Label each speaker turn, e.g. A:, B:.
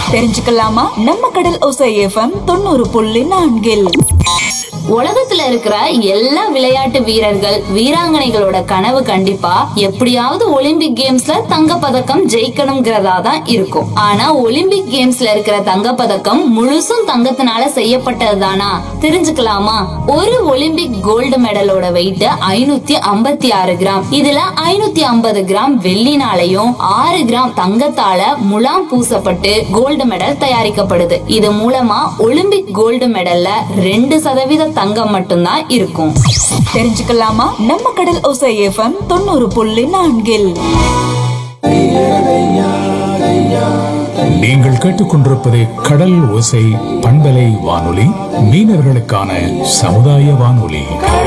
A: தெரிஞ்சுக்கலாமா நம்ம கடல் ஒசை எஃப்எம் தொண்ணூறு புள்ளி நான்கில்
B: உலகத்துல இருக்கிற எல்லா விளையாட்டு வீரர்கள் வீராங்கனைகளோட கனவு கண்டிப்பா எப்படியாவது ஒலிம்பிக் கேம்ஸ்ல தங்க பதக்கம் ஜெயிக்கணுங்கிறதா தான் இருக்கும் ஆனா ஒலிம்பிக் கேம்ஸ்ல இருக்கிற தங்க பதக்கம் முழுசும் தங்கத்தினால செய்யப்பட்டதுதானா தெரிஞ்சுக்கலாமா ஒரு ஒலிம்பிக் கோல்டு மெடலோட வெயிட் ஐநூத்தி ஐம்பத்தி ஆறு கிராம் இதுல ஐநூத்தி ஐம்பது கிராம் வெள்ளினாலையும் ஆறு கிராம் தங்கத்தால முலாம் பூசப்பட்டு கோல்டு மெடல் தயாரிக்கப்படுது இது மூலமா ஒலிம்பிக் கோல்டு மெடல்ல ரெண்டு சதவீத தங்கம் மட்டும்தான் இருக்கும்
A: தெரிஞ்சுக்கலாமா நம்ம கடல் ஒசை எஃப்எம் தொண்ணூறு புள்ளி நான்கில்
C: நீங்கள் கேட்டுக்கொண்டிருப்பது கடல் ஓசை பண்பலை வானொலி மீனவர்களுக்கான சமுதாய வானொலி